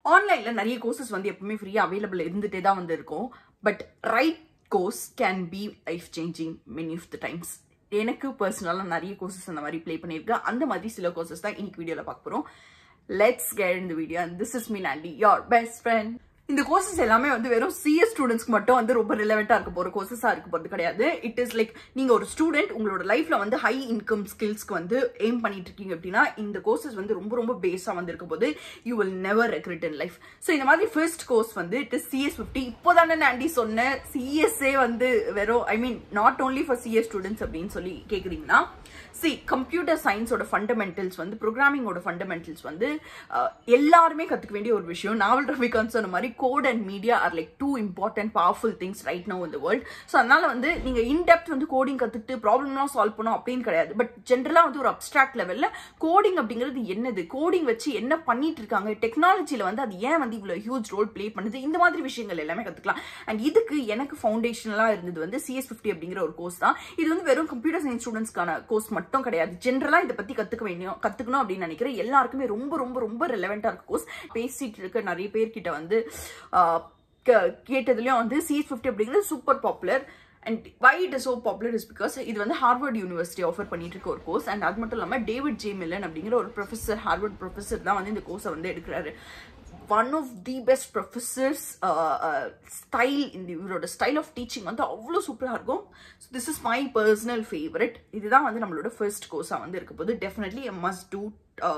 ஆன்லைனில் நிறைய கோர்சஸ் வந்து எப்பவுமே ஃப்ரீயாக அவைலபிள் இருந்துகிட்டே தான் வந்து இருக்கும் but right course can be life changing many of the times எனக்கு பர்சனலாக நிறைய கோர்சஸ் அந்த மாதிரி ப்ளே பண்ணியிருக்கேன் அந்த மாதிரி சில கோர்சஸ் தான் இன்னைக்கு வீடியோவில் பார்க்க போகிறோம் லெட்ஸ் கெட் இந்த video and this is me Nandy your best friend இந்த கோர்சஸ் எல்லாமே வந்து வெறும் சிஎஸ் ஸ்டூடெண்ட்ஸ்க்கு மட்டும் வந்து ரொம்ப ரிலவெண்ட்டாக இருக்க போகிற கோர்சஸாக இருக்க போகிறது கிடையாது இட் இஸ் லைக் நீங்கள் ஒரு ஸ்டூடெண்ட் உங்களோட லைஃப்பில் வந்து ஹை இன்கம் ஸ்கில்ஸ்க்கு வந்து எய்ம் பண்ணிட்டு இருக்கீங்க அப்படின்னா இந்த கோர்சஸ் வந்து ரொம்ப ரொம்ப பேஸாக வந்து இருக்க போது you will never regret in life so இந்த மாதிரி ஃபர்ஸ்ட் கோர்ஸ் வந்து இட் இஸ் சிஎஸ் ஃபிஃப்டி இப்போ தானே ஆண்டி சொன்னேன் சிஎஸ்ஏ வந்து வெறும் I mean not only for CS students அப்படின்னு சொல்லி கேட்குறீங்கன்னா சி கம்ப்யூட்டர் சயின்ஸோட ஃபண்டமெண்டல்ஸ் வந்து ப்ரோக்ராமிங்கோட ஃபண்டமெண்டல்ஸ் வந்து அஹ், எல்லாருமே கற்றுக்க வேண்டிய ஒரு விஷயம் நாவல் ரவிகாந்த் சொன்ன மாதிரி code and media are like two important powerful things right நோ இந்த வேர்ல்ட் ஸோ அதனால வந்து நீங்கள் இன்டெப்த் வந்து கோடிங் கற்றுட்டு ப்ராப்ளம்லாம் சால்வ் பண்ணோம் அப்படின்னு கிடையாது பட் ஜென்ரலாக வந்து ஒரு அப்ட்ராக்ட் லெவலில் கோடிங் அப்படிங்கிறது என்னது கோடிங் வச்சு என்ன பண்ணிட்டு இருக்காங்க டெக்னாலஜியில் வந்து அது ஏன் வந்து இவ்வளோ ஹியூஜ் ரோல் ப்ளே பண்ணுது இந்த மாதிரி விஷயங்கள் எல்லாமே கற்றுக்கலாம் அண்ட் இதுக்கு எனக்கு ஃபவுண்டேஷனலாக இருந்தது வந்து சிஎஸ் ஃபிஃப்டி அப்படிங்கிற ஒரு கோர்ஸ் தான் இது வந்து வெறும் கம்ப்யூட்டர் சயின்ஸ் ஸ்டூடெண்ட்ஸ்க்கான கோர்ஸ் மட்டும் கிடையாது ஜென்ரலாக இதை பற்றி கற்றுக்க வேண்டிய கற்றுக்கணும் அப்படின்னு நினைக்கிறேன் எல்லாருக்குமே ரொம்ப ரொம்ப ரொம்ப ரெலவெண்ட்டாக இருக்க கோர்ஸ் பேசிட்டு இருக்க நிறைய பேர்கிட்ட வந்து ஆஹ், கே- கேட்டதுலயும் வந்து சிஎஸ் ஃபிஃப்டி அப்படிங்கிறது super popular and why it is so popular is because இது வந்து ஹார்வர்ட் யூனிவர்சிட்டி ஆஃபர் பண்ணிட்டு இருக்க ஒரு கோர்ஸ் அண்ட் அது மட்டும் இல்லாமல் டேவிட் ஜே மில்லன் அப்படிங்கிற ஒரு ப்ரொஃபஸர் ஹார்வர்ட் ப்ரொஃபஸர் தான் வந்து இந்த கோர்ஸை வந்து எடுக்கிறாரு one of the best professors style இந்த இவரோட ஸ்டைல் ஆஃப் டீச்சிங் வந்து அவ்வளோ சூப்பராக இருக்கும் so this is my personal favourite இதுதான் வந்து நம்மளோட ஃபர்ஸ்ட் கோர்ஸாக வந்து இருக்க போது definitely a must do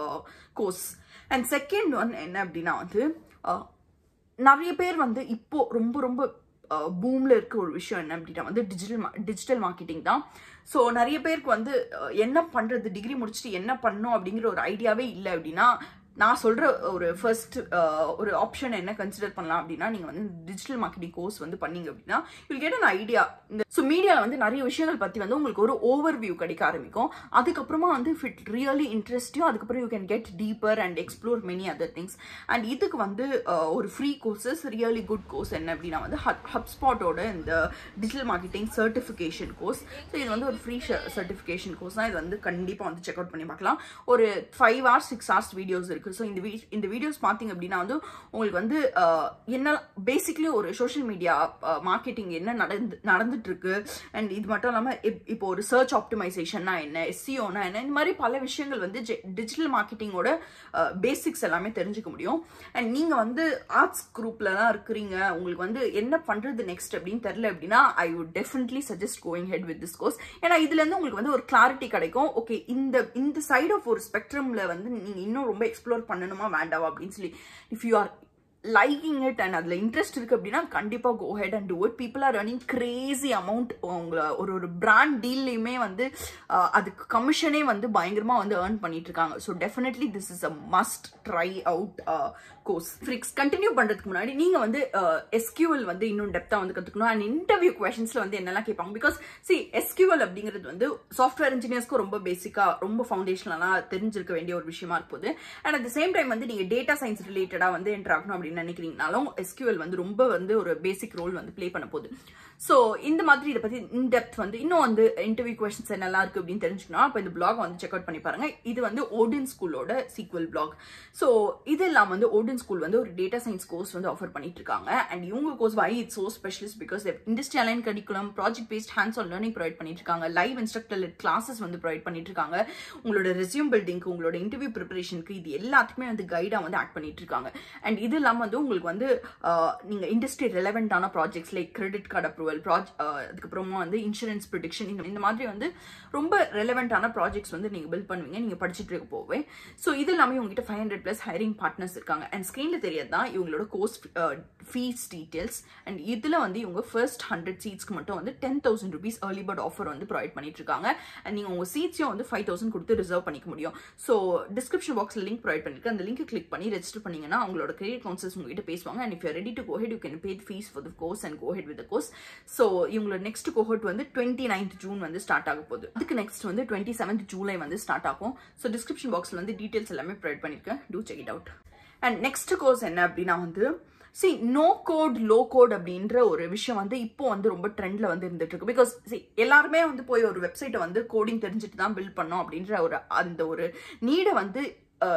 course and second one என்ன அப்படின்னா வந்து uh, நிறைய பேர் வந்து இப்போ ரொம்ப ரொம்ப பூமில் இருக்க ஒரு விஷயம் என்ன அப்படின்னா வந்து டிஜிட்டல் டிஜிட்டல் மார்க்கெட்டிங் தான் ஸோ நிறைய பேருக்கு வந்து அஹ், என்ன பண்ணுறது டிகிரி முடிச்சுட்டு என்ன பண்ணணும் அப்படிங்கிற ஒரு ஐடியாவே இல்லை அப்படின்னா நான் சொல்கிற ஒரு ஃபர்ஸ்ட் ஒரு ஆப்ஷன் என்ன கன்சிடர் பண்ணலாம் அப்படின்னா நீங்கள் வந்து டிஜிட்டல் மார்க்கெட்டிங் கோர்ஸ் வந்து பண்ணீங்க அப்படின்னா வில் கெட் an ஐடியா இந்த ஸோ மீடியாவில் வந்து நிறைய விஷயங்கள் பற்றி வந்து உங்களுக்கு ஒரு ஓவர் வியூ கிடைக்க ஆரம்பிக்கும் அதுக்கப்புறமா வந்து if it ரியலி இன்ட்ரெஸ்டியும் அதுக்கப்புறம் you can get deeper and explore many other things and இதுக்கு வந்து அஹ், ஒரு free courses really good course என்ன அப்படின்னா வந்து ஹப்ஸ்பாட்டோட இந்த digital marketing certification course so இது வந்து ஒரு ஃப்ரீ சர்டிஃபிகேஷன் கோர்ஸ் தான் இது வந்து கண்டிப்பாக வந்து செக் அவுட் பண்ணி பார்க்கலாம் ஒரு five hours six hours videos இருக்குது ஸோ இந்த வீ இந்த வீடியோஸ் பார்த்தீங்க அப்படின்னா வந்து உங்களுக்கு வந்து அஹ், என்ன பேசிக்லி ஒரு சோஷியல் மீடியா மார்க்கெட்டிங் என்ன நடந்து நடந்துட்டு இருக்கு அண்ட் இது மட்டும் இல்லாமல் இப்போ ஒரு சர்ச் ஆப்டிமைசேஷன்னா என்ன எஸ்சிஓனா என்ன இந்த மாதிரி பல விஷயங்கள் வந்து டிஜிட்டல் மார்க்கெட்டிங்கோட பேசிக்ஸ் எல்லாமே தெரிஞ்சுக்க முடியும் அண்ட் நீங்கள் வந்து ஆர்ட்ஸ் குரூப்பில் தான் இருக்கிறீங்க உங்களுக்கு வந்து என்ன பண்ணுறது நெக்ஸ்ட் அப்படின்னு தெரில அப்படின்னா I would definitely suggest going head with this course ஏன்னா இதுலேருந்து உங்களுக்கு வந்து ஒரு கிளாரிட்டி கிடைக்கும் ஓகே இந்த இந்த சைட் ஆஃப் ஒரு ஸ்பெக்ட்ரமில் வந்து நீங்கள் இன்னும் ரொம்ப எக்ஸ்ப்ளோர் பண்ணணுமா வேண்டாவா அப்படின்னு சொல்லி if you are liking it and அதில் இன்ட்ரெஸ்ட் இருக்குது அப்படின்னா கண்டிப்பாக go head and do it people are running crazy amount உங்களை ஒரு ஒரு பிராண்ட் டீல்லையுமே வந்து அஹ், அதுக்கு கமிஷனே வந்து பயங்கரமாக வந்து ஏர்ன் பண்ணிட்டு இருக்காங்க so definitely this is a must try out course ஃப்ரிக்ஸ் கண்டினியூ பண்ணுறதுக்கு முன்னாடி நீங்கள் வந்து எஸ்கியூஎல் வந்து இன்னும் டெப்த்தாக வந்து கற்றுக்கணும் அண்ட் இன்டர்வியூ கொஷின்ஸில் வந்து என்னெல்லாம் கேட்பாங்க பிகாஸ் சி எஸ்கியூஎல் அப்படிங்கிறது வந்து சாஃப்ட்வேர் இன்ஜினியர்ஸ்க்கு ரொம்ப பேசிக்காக ரொம்ப ஃபவுண்டேஷனலாக தெரிஞ்சிருக்க வேண்டிய ஒரு விஷயமா இருப்போது and at the same time வந்து நீங்கள் டேட்டா சயின்ஸ் ரிலேட்டடாக வந்து என்டர் ஆகணும் அப்படின்னு நினைக்கிறீங்கனாலும் எஸ்கியூஎல் வந்து ரொம்ப வந்து ஒரு பேசிக் ரோல் வந்து ப்ளே பண்ண போகுது ஸோ இந்த மாதிரி இதை பற்றி இன்டெப்த் வந்து இன்னும் வந்து இன்டர்வியூ கொஷின்ஸ் என்னெல்லாம் இருக்குது அப்படின்னு தெரிஞ்சுக்கணும் அப்போ இந்த பிளாக் வந்து செக் அவுட் பண்ணி பாருங்க இது வந்து ஓடின் ஸ்கூலோட சீக்வல் பிளாக் ஸோ இது இல்லாமல் வந்து ஓடின் ஸ்கூல் வந்து ஒரு டேட்டா சயின்ஸ் கோர்ஸ் வந்து ஆஃபர் பண்ணிட்டு இருக்காங்க அண்ட் இவங்க course why it's so specialist because industry align curriculum project based hands on learning provide பண்ணிட்டு இருக்காங்க லைவ் இன்ஸ்ட்ரக்டர் கிளாஸஸ் வந்து ப்ரொவைட் பண்ணிட்டு இருக்காங்க உங்களோட ரெசியூம் பில்டிங்க்கு உங்களோட இன்டர்வியூ ப்ரிப்பரேஷனுக்கு இது எல்லாத்துக்குமே வந்து கைடாக வந்து ஆக்ட் பண்ணிட்டு இருக்காங்க அண்ட் இது இல்லாமல் வந்து உங்களுக்கு வந்து ஆஹ், நீங்க இண்டஸ்ட்ரி ரெலவெண்டான projects like credit card approval fraud அதுக்கப்புறமா வந்து இன்சூரன்ஸ் ப்ரிடிக்ஷன் இந்த இந்த மாதிரி வந்து ரொம்ப ரெலவெண்டான ப்ராஜெக்ட்ஸ் வந்து நீங்க பில்ட் பண்ணுவீங்க நீங்க படிச்சுட்டு இருக்க போவே ஸோ இது எல்லாமே உங்ககிட்ட five hundred plus hiring partners இருக்காங்க அண்ட் ஸ்க்ரீனில் தெரியாது தான் இவங்களோட கோர்ஸ் ஃபீஸ் டீட்டெயில்ஸ் அண்ட் இதில் வந்து இவங்க ஃபர்ஸ்ட் ஹண்ட்ரட் சீட்ஸ்க்கு மட்டும் வந்து ten thousand rupees early bird offer வந்து ப்ரொவைட் பண்ணிட்டு இருக்காங்க அண்ட் நீங்கள் உங்கள் சீட்ஸையும் வந்து ஃபைவ் தௌசண்ட் கொடுத்து ரிசர்வ் பண்ணிக்க முடியும் ஸோ டிஸ்கிரிப்ஷன் பாக்ஸில் லிங்க் ப்ரொவைட் பண்ணிருக்கு அந்த லிங்க் கிளிக் பண்ணி ரெஜிஸ்டர் பண்ணீங்கன்னா அவங்களோட கிரெடிட் கவுன்சில்ஸ் உங்ககிட்ட பேசுவாங்க and if you ready to go ahead you can pay fees for the course and go ahead with course so இவங்களோட நெக்ஸ்ட் கோஹோட் வந்து டுவெண்ட்டி நைன்த் ஜூன் வந்து ஸ்டார்ட் ஆக போகுது அதுக்கு நெக்ஸ்ட் வந்து டுவெண்ட்டி செவன்த் ஜூலை வந்து ஸ்டார்ட் ஆகும் ஸோ டிஸ்கிரிப்ஷன் பாக்ஸில் வந்து டீட்டெயில்ஸ் எல்லாமே ப்ரொவைட் பண்ணியிருக்கேன் to check it out and next course என்ன அப்படின்னா வந்து சி நோ கோட் லோ கோட் அப்படின்ற ஒரு விஷயம் வந்து இப்போ வந்து ரொம்ப ட்ரெண்ட்ல வந்து இருந்துட்டு இருக்கு பிகாஸ் சி எல்லாருமே வந்து போய் ஒரு வெப்சைட்டை வந்து கோடிங் தெரிஞ்சுட்டு தான் பில்ட் பண்ணோம் அப்படின்ற ஒரு அந்த ஒரு நீடை வந்து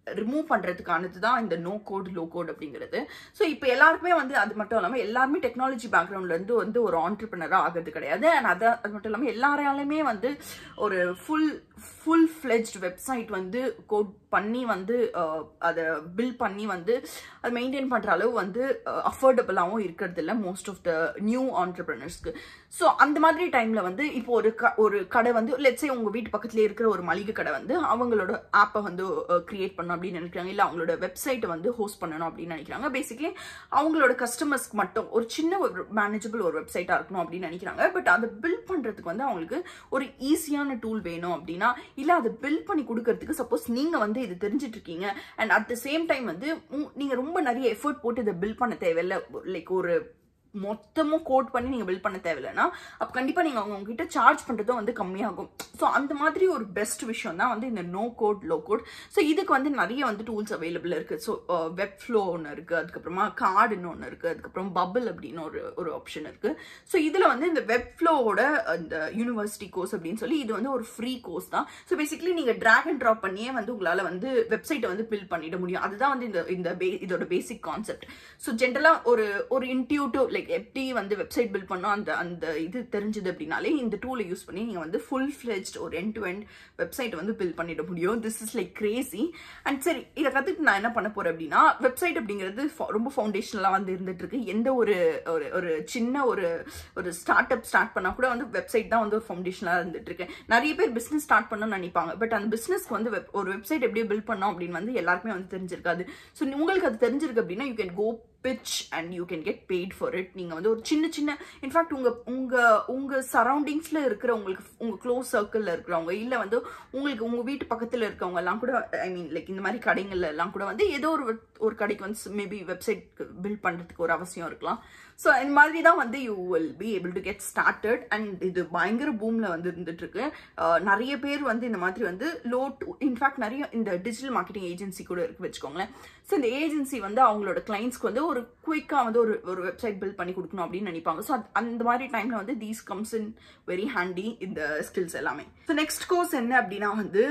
ரிமூவ் பண்ணுறதுக்கானது தான் இந்த நோ கோட் லோ கோட் அப்படிங்கிறது ஸோ இப்போ எல்லாருக்குமே வந்து அது மட்டும் இல்லாமல் எல்லாருமே டெக்னாலஜி பேக்ரவுண்ட்லேருந்து வந்து ஒரு ஆண்டர்பிரினராக ஆகிறது கிடையாது அண்ட் அது அது மட்டும் இல்லாமல் எல்லாராலுமே வந்து ஒரு ஃபுல் ஃபுல் ஃப்ளெஜ்ட் வெப்சைட் வந்து கோட் பண்ணி வந்து அஹ், அதை பில் பண்ணி வந்து அதை மெயின்டைன் பண்ணுற அளவு வந்து அஃபோர்டபுளாகவும் இருக்கிறது இல்லை மோஸ்ட் ஆஃப் த நியூ ஆண்டர்பிரினர்ஸ்க்கு ஸோ அந்த மாதிரி டைமில் வந்து இப்போ ஒரு க ஒரு கடை வந்து லெட்ஸே உங்கள் வீட்டு பக்கத்துலேயே இருக்கிற ஒரு மளிகை கடை வந்து அவங்களோட ஆப்பை வந்து கிரியேட் பண்ணணும் அப்படின்னு நினைக்கிறாங்க இல்லை அவங்களோட வெப்சைட்டை வந்து ஹோஸ்ட் பண்ணணும் அப்படின்னு நினைக்கிறாங்க பேசிக்லி அவங்களோட கஸ்டமர்ஸ்க்கு மட்டும் ஒரு சின்ன ஒரு மேனேஜபிள் ஒரு வெப்சைட்டாக இருக்கணும் அப்படின்னு நினைக்கிறாங்க பட் அதை பில்ட் பண்ணுறதுக்கு வந்து அவங்களுக்கு ஒரு ஈஸியான டூல் வேணும் அப்படின்னா இல்லை அதை பில்ட் பண்ணி கொடுக்கறதுக்கு சப்போஸ் நீங்கள் வந்து இது தெரிஞ்சிட்டு இருக்கீங்க and at the same time வந்து உங்- நீங்க ரொம்ப நிறைய எஃபர்ட் போட்டு இதை பில்ட் பண்ண தேவையில்ல லைக் ஒரு மொத்தமும் கோட் பண்ணி நீங்க பில்ட் பண்ண தேவையில்லைன்னா அப்ப கண்டிப்பா நீங்க அவங்க கிட்ட சார்ஜ் பண்றதும் வந்து கம்மியாகும் ஸோ அந்த மாதிரி ஒரு பெஸ்ட் விஷயம் தான் வந்து இந்த no code low code so இதுக்கு வந்து நிறைய வந்து டூல்ஸ் அவைலபிள் இருக்கு ஸோ வெப் ஃப்ளோ ஒன்று இருக்கு அதுக்கப்புறமா கார்டுன்னு ஒன்று இருக்கு அதுக்கப்புறம் பபிள் அப்படின்னு ஒரு ஒரு ஆப்ஷன் இருக்கு ஸோ இதுல வந்து இந்த வெப் ஃப்ளோவோட இந்த யூனிவர்சிட்டி கோர்ஸ் அப்படின்னு சொல்லி இது வந்து ஒரு ஃப்ரீ கோர்ஸ் தான் ஸோ பேசிக்கலி நீங்க டிராக் அண்ட் ட்ராப் பண்ணியே வந்து உங்களால வந்து வெப்சைட்டை வந்து பில் பண்ணிட முடியும் அதுதான் வந்து இந்த இந்த base- இதோட பேசிக் கான்செப்ட் ஸோ ஜென்ரலா ஒரு ஒரு இன்டியூட்டிவ் லைக் எப்படி வந்து வெப்சைட் பில்ட் பண்ணோம் அந்த அந்த இது தெரிஞ்சது அப்படின்னாலே இந்த டூலை யூஸ் பண்ணி நீங்க வந்து ஃபுல் ஃபிளெஜ்ட் ஒரு எண்ட் டு எண்ட் வெப்சைட் வந்து பில்ட் பண்ணிட முடியும் this is like crazy and சரி இதை கத்துட்டு நான் என்ன பண்ண போறேன் அப்படின்னா வெப்சைட் அப்படிங்கிறது ஃப- ரொம்ப ஃபவுண்டேஷனலாக வந்து இருந்துட்டு இருக்கு எந்த ஒரு ஒரு ஒரு சின்ன ஒரு ஒரு ஸ்டார்ட் அப் ஸ்டார்ட் பண்ணா கூட வந்து வெப்சைட் தான் வந்து ஒரு ஃபவுண்டேஷனாக இருந்துட்டு இருக்கு நிறைய பேர் பிசினஸ் ஸ்டார்ட் பண்ணணும்னு நினைப்பாங்க பட் அந்த பிசினஸ்க்கு வந்து web- ஒரு வெப்சைட் எப்படி பில்ட் பண்ணோம் அப்படின்னு வந்து எல்லாருக்குமே வந்து தெரிஞ்சிருக்காது ஸோ உங்களுக்கு அது தெரிஞ்சிருக்கு அப்படின்னா you can go pitch and you can get paid for it நீங்க வந்து ஒரு சின்ன சின்ன இன்ஃபேக்ட் உங்க உங்க உங்க சரௌண்டிங்ஸ்ல இருக்கிற உங்களுக்கு உங்க க்ளோஸ் சர்க்கிள்ல இருக்கிறவங்க இல்ல வந்து உங்களுக்கு உங்க வீட்டு பக்கத்துல இருக்கவங்க எல்லாம் கூட ஐ மீன் லைக் இந்த மாதிரி கடைகள்ல எல்லாம் கூட வந்து ஏதோ ஒரு web- ஒரு கடைக்கு வந்து மேபி வெப்சைட் பில்ட் பண்றதுக்கு ஒரு அவசியம் இருக்கலாம் ஸோ இந்த மாதிரி தான் வந்து you will be able to get started and இது பயங்கர பூம்ல வந்து இருந்துட்டு இருக்கு அஹ் நிறைய பேர் வந்து இந்த மாதிரி வந்து லோ இன்ஃபேக்ட் நிறைய இந்த டிஜிட்டல் மார்க்கெட்டிங் ஏஜென்சி கூட இருக்கு வச்சுக்கோங்களேன் ஸோ இந்த ஏஜென்சி வந்து அவங்களோட கிளைண்ட்ஸ்க்கு வந்து ஒரு குயிக்காக வந்து ஒரு ஒரு வெப்சைட் பில்ட் பண்ணி கொடுக்கணும் அப்படின்னு நினைப்பாங்க ஸோ அந்த மாதிரி டைம்ல வந்து these comes in very handy இந்த ஸ்கில்ஸ் எல்லாமே ஸோ நெக்ஸ்ட் கோர்ஸ் என்ன அப்படின்னா வந்து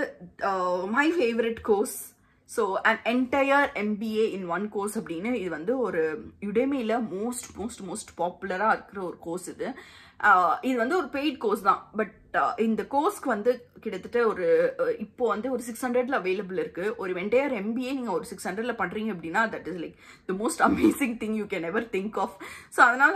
my favourite course so and entire MBA in one course அப்படின்னு இது வந்து ஒரு யுடேமியில் மோஸ்ட் மோஸ்ட் மோஸ்ட் பாப்புலராக இருக்கிற ஒரு கோர்ஸ் இது ஆஹ் இது வந்து ஒரு பெய்ட் கோர்ஸ் தான் பட் இந்த கோர்ஸ்க்கு வந்து கிட்டத்தட்ட ஒரு அஹ், இப்போ வந்து ஒரு சிக்ஸ் ஹண்ட்ரட்ல அவைலபிள் இருக்கு ஒரு என்டையர் எம்பிஏ நீங்க ஒரு சிக்ஸ் ஹண்ட்ரட்ல பண்றீங்க அப்படின்னா that is like the most amazing thing you can ever think of so அதனால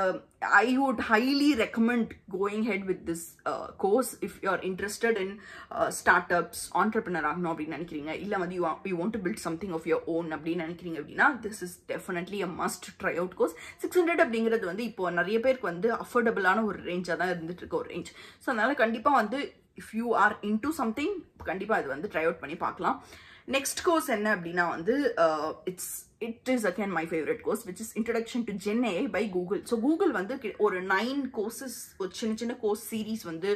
I would highly recommend going head with this course if you are interested in start ups entrepreneur ஆகணும் அப்படின்னு நினைக்கிறீங்க இல்ல வந்து you you want to build something of your own அப்படின்னு நினைக்கிறீங்க அப்படின்னா this is definitely a must try out course six hundred அப்படிங்கிறது வந்து இப்போ நிறைய பேருக்கு வந்து அஃபோர்டபுளான ஒரு ரேஞ்சாக தான் இருந்துட்டு இருக்க ஒரு ரேஞ்ச் ஸோ அதனால கண்டிப்பா வந்து if you are into something கண்டிப்பா இது வந்து ட்ரை அவுட் பண்ணி பார்க்கலாம் நெக்ஸ்ட் கோர்ஸ் என்ன அப்படின்னா வந்து it's it is again my favourite course which is introduction to Gen A by Google so Google வந்து கி- ஒரு நைன் கோர்சஸ் ஒரு சின்ன சின்ன கோர்ஸ் சீரீஸ் வந்து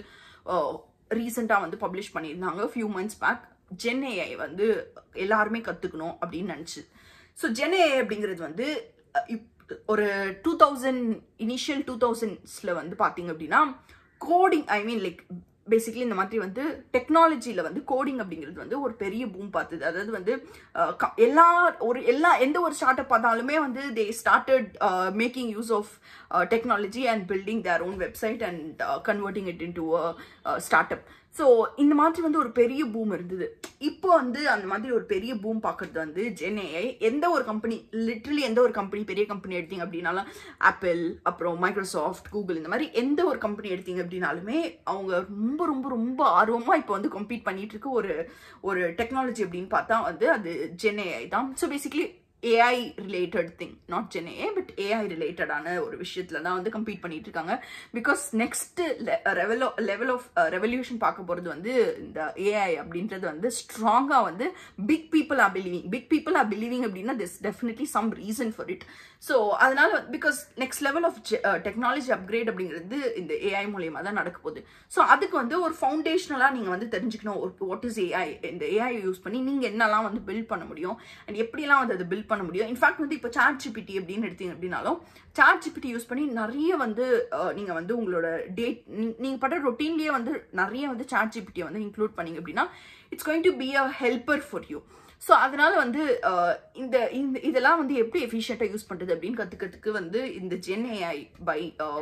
ரீசெண்டாக வந்து பப்ளிஷ் பண்ணியிருந்தாங்க few months back Gen AI வந்து எல்லாருமே கற்றுக்கணும் அப்படின்னு நினச்சி ஸோ ஜென் ஏஐ அப்படிங்கிறது வந்து அஹ், இப்- ஒரு டூ தௌசண்ட் இனிஷியல் டூ தௌசண்ட்ஸில் வந்து பார்த்தீங்க அப்படின்னா coding I mean like basically இந்த மாதிரி வந்து டெக்னாலஜியில் வந்து கோடிங் அப்படிங்கிறது வந்து ஒரு பெரிய பூம் பார்த்தது அதாவது வந்து அஹ், க- எல்லா ஒரு எல்லா எந்த ஒரு ஸ்டார்ட் அப் பார்த்தாலுமே வந்து they started making use of technology and building their own website and converting it into start up so இந்த மாதிரி வந்து ஒரு பெரிய பூம் இருந்தது இப்போ வந்து அந்த மாதிரி ஒரு பெரிய பூம் பார்க்கறது வந்து ஜென்ஏஐ எந்த ஒரு கம்பெனி லிட்ரலி எந்த ஒரு கம்பெனி பெரிய கம்பெனி எடுத்தீங்க அப்படின்னாலும் ஆப்பிள் அப்புறம் மைக்ரோசாஃப்ட் கூகுள் இந்த மாதிரி எந்த ஒரு கம்பெனி எடுத்தீங்க அப்படின்னாலுமே அவங்க ரொம்ப ரொம்ப ரொம்ப ஆர்வமாக இப்போ வந்து கம்பீட் பண்ணிட்டு இருக்க ஒரு ஒரு டெக்னாலஜி அப்படின்னு பார்த்தா வந்து அது ஜென்ஏஐ தான் so basically AI related thing not Gen A but AI ரிலேட்டடான ஒரு விஷயத்துல தான் வந்து கம்பீட் பண்ணிட்டு இருக்காங்க because next level level of revolution பார்க்க போறது வந்து இந்த ஏஐ அப்படின்றது வந்து ஸ்ட்ராங்கா வந்து big people are believing big people are believing அப்படின்னா this definitely some reason for it so அதனால because next level of technology upgrade அப்படிங்கிறது இந்த ஏஐ மூலியமா தான் நடக்க போகுது ஸோ அதுக்கு வந்து ஒரு ஃபவுண்டேஷனலாக நீங்கள் வந்து தெரிஞ்சுக்கணும் ஒரு வாட் இஸ் ஏஐ இந்த ஏஐ யூஸ் பண்ணி நீங்கள் என்னெல்லாம் வந்து பில்ட் பண்ண முடியும் அண்ட் எப்படிலாம் வந்து அதை பில்ட் பண்ண முடியும் இன்ஃபேக்ட் வந்து இப்போ சாட் ஜிபிடி அப்படின்னு எடுத்தீங்க அப்படின்னாலும் சாட் ஜிபிடி யூஸ் பண்ணி நிறைய வந்து அஹ், நீங்க வந்து உங்களோட டேட் நீங்க பண்ற ரொட்டீன்லயே வந்து நிறைய வந்து சாட் ஜிபிடியை வந்து இன்க்ளூட் பண்ணீங்க அப்படின்னா it's going to be a helper for you so அதனால வந்து அஹ், இந்த இந்த இதெல்லாம் வந்து எப்படி எஃபிஷியண்ட்டாக யூஸ் பண்ணுறது அப்படின்னு கற்றுக்கிறதுக்கு வந்து இந்த ஜென் ஏஐ பை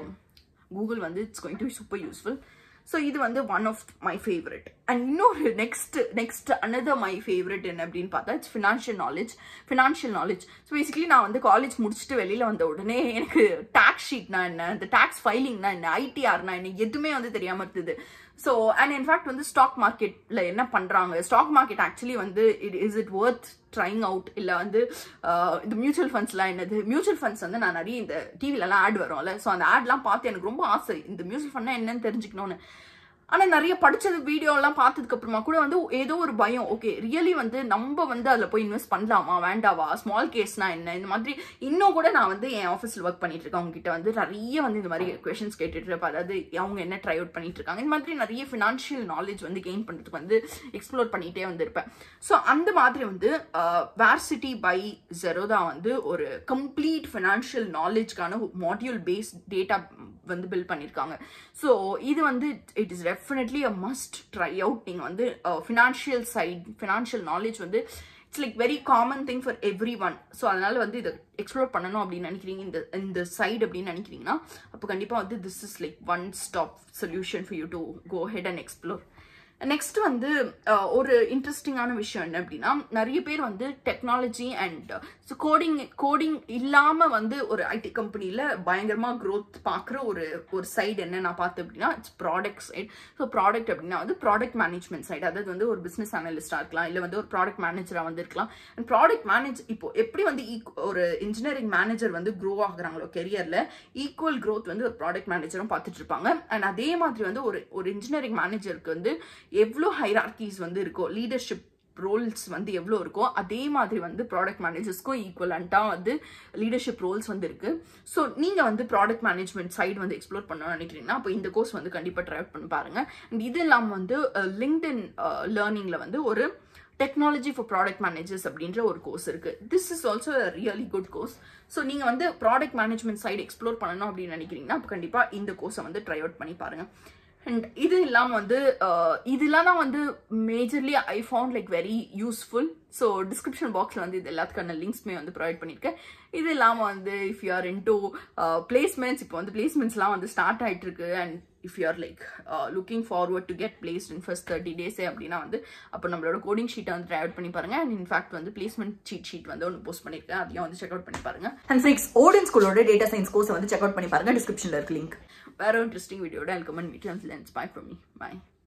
கூகுள் வந்து it's going to super useful so இது வந்து one of my favourite and இன்னொரு next next another my favourite என்ன அப்படின்னு பார்த்தா it's financial knowledge financial knowledge so basically நான் வந்து காலேஜ் முடிச்சுட்டு வெளியில் வந்த உடனே எனக்கு டேக்ஸ் ஷீட்னா என்ன இந்த டேக்ஸ் ஃபைலிங்னா என்ன ஐடிஆர்னா என்ன எதுவுமே வந்து தெரியாமல் இருந்தது ஸோ அண்ட் இன்ஃபேக்ட் வந்து ஸ்டாக் மார்க்கெட்டில் என்ன பண்ணுறாங்க ஸ்டாக் மார்க்கெட் ஆக்சுவலி வந்து it is it worth trying out இல்லை வந்து ஆஹ், இந்த மியூச்சுவல் ஃபண்ட்ஸ்லாம் என்னது மியூச்சுவல் ஃபண்ட்ஸ் வந்து நான் நிறைய இந்த டிவிலலாம் ஆட் வரும்ல ஸோ அந்த ஆட்லாம் பார்த்து எனக்கு ரொம்ப ஆசை இந்த மியூச்சுவல் ஃபண்ட்னா என்னன்னு தெரிஞ்சுக்கணும்னு ஆனால் நிறைய படிச்சது வீடியோலாம் பார்த்ததுக்கு அப்புறமா கூட வந்து ஏதோ ஒரு பயம் ஓகே ரியலி வந்து நம்ம வந்து அதில் போய் இன்வெஸ்ட் பண்ணலாமா வேண்டாவா ஸ்மால் கேஸ்னா என்ன இந்த மாதிரி இன்னும் கூட நான் வந்து என் ஆஃபீஸில் ஒர்க் பண்ணிட்டு இருக்கேன் அவங்க கிட்ட வந்து நிறைய வந்து இந்த மாதிரி கொஷின்ஸ் கேட்டுட்டு இருப்பேன் அதாவது அவங்க என்ன ட்ரை அவுட் பண்ணிட்டு இருக்காங்க இந்த மாதிரி நிறைய ஃபினான்ஷியல் நாலேஜ் வந்து கெயின் பண்ணுறதுக்கு வந்து எக்ஸ்ப்ளோர் பண்ணிட்டே வந்திருப்பேன் ஸோ அந்த மாதிரி வந்து வேர் சிட்டி பை ஜெரோதா வந்து ஒரு கம்ப்ளீட் ஃபினான்ஷியல் நாலேஜ்க்கான மாடியூல் பேஸ்ட் டேட்டா வந்து பில்ட் பண்ணியிருக்காங்க ஸோ இது வந்து it is definitely a must try out நீங்கள் வந்து ஃபினான்ஷியல் சைட் ஃபினான்ஷியல் நாலேஜ் வந்து it's like very common thing for everyone so அதனால வந்து இதை எக்ஸ்ப்ளோர் பண்ணணும் அப்படின்னு நினைக்கிறீங்க இந்த இந்த சைடு அப்படின்னு நினைக்கிறீங்கன்னா அப்போ கண்டிப்பாக வந்து this is like one stop solution for you to go head and explore next வந்து அஹ், ஒரு இன்ட்ரெஸ்டிங்கான விஷயம் என்ன அப்படின்னா நிறைய பேர் வந்து டெக்னாலஜி அண்ட் கோடிங் கோடிங் இல்லாம வந்து ஒரு ஐடி கம்பெனில பயங்கரமா growth பார்க்குற ஒரு ஒரு சைடு என்ன நான் பார்த்தேன் அப்படின்னா it's product side so product அப்படின்னா வந்து ப்ராடக்ட் மேனேஜ்மெண்ட் சைடு அதாவது வந்து ஒரு பிசினஸ் அனலிஸ்டா இருக்கலாம் இல்லை வந்து ஒரு ப்ராடக்ட் மேனேஜரா வந்து இருக்கலாம் அண்ட் ப்ராடக்ட் மேனேஜ் இப்போ எப்படி வந்து eq- ஒரு இன்ஜினியரிங் மேனேஜர் வந்து க்ரோ ஆகுறாங்களோ கெரியர்ல ஈக்குவல் growth வந்து ஒரு ப்ராடக்ட் மேனேஜரும் பார்த்துட்டு இருப்பாங்க அண்ட் அதே மாதிரி வந்து ஒரு ஒரு இன்ஜினியரிங் மேனேஜருக்கு வந்து எவ்வளோ ஹைரார்கிஸ் வந்து இருக்கோ லீடர்ஷிப் ரோல்ஸ் வந்து எவ்வளோ இருக்கோ அதே மாதிரி வந்து ப்ராடக்ட் மேனேஜர்ஸ்க்கும் ஈக்குவலண்ட்டாக வந்து லீடர்ஷிப் ரோல்ஸ் வந்து இருக்கு ஸோ நீங்கள் வந்து ப்ராடக்ட் மேனேஜ்மெண்ட் சைடு வந்து எக்ஸ்ப்ளோர் பண்ணணும்னு நினைக்கிறீங்கன்னா அப்போ இந்த கோர்ஸ் வந்து கண்டிப்பாக ட்ரை அவுட் பண்ணி பாருங்க அண்ட் இது இல்லாமல் வந்து லிங்க்டின் லேர்னிங்கில் வந்து ஒரு டெக்னாலஜி ஃபார் ப்ராடக்ட் மேனேஜர்ஸ் அப்படின்ற ஒரு கோர்ஸ் இருக்கு this is also really good course so நீங்கள் வந்து ப்ராடக்ட் மேனேஜ்மெண்ட் சைடு எக்ஸ்ப்ளோர் பண்ணணும் அப்படின்னு நினைக்கிறீங்கன்னா அப்போ கண்டிப்பாக இந்த கோர்ஸை வந்து ட்ரை அவுட் பண்ணி பாருங்க அண்ட் இது இல்லாமல் வந்து அஹ், இதெல்லாம் தான் வந்து majorly I found like very useful so description பாக்ஸில் வந்து இது எல்லாத்துக்கான லிங்க்ஸ்மே வந்து ப்ரொவைட் பண்ணியிருக்கேன் இது இல்லாமல் வந்து if you are into placements இப்போ வந்து பிளேஸ்மெண்ட்ஸ்லாம் வந்து ஸ்டார்ட் ஆயிட்டு இருக்கு and if you are like looking forward to get placed in first thirty டேஸே அப்படின்னா வந்து அப்போ நம்மளோட கோடிங் ஷீட்டை வந்து ட்ரை அவுட் பண்ணி பாருங்க அண்ட் இன்ஃபேக்ட் வந்து பிளேஸ்மெண்ட் சீட் ஷீட் வந்து ஒன்று போஸ்ட் பண்ணியிருக்கேன் அதையும் வந்து செக் அவுட் பண்ணி பாருங்க அண்ட் சிக்ஸ் ஓடன் ஸ்கூலோட டேட்டா சயின்ஸ் கோர்ஸ் வந்து செக் அவுட் பண்ணி பாருங்க டிஸ்கிரிப்ஷன்ல இருக்கு லிங்க் வேற இன்ட்ரெஸ்டிங் வீடியோட welcome and meet and lens bye from me by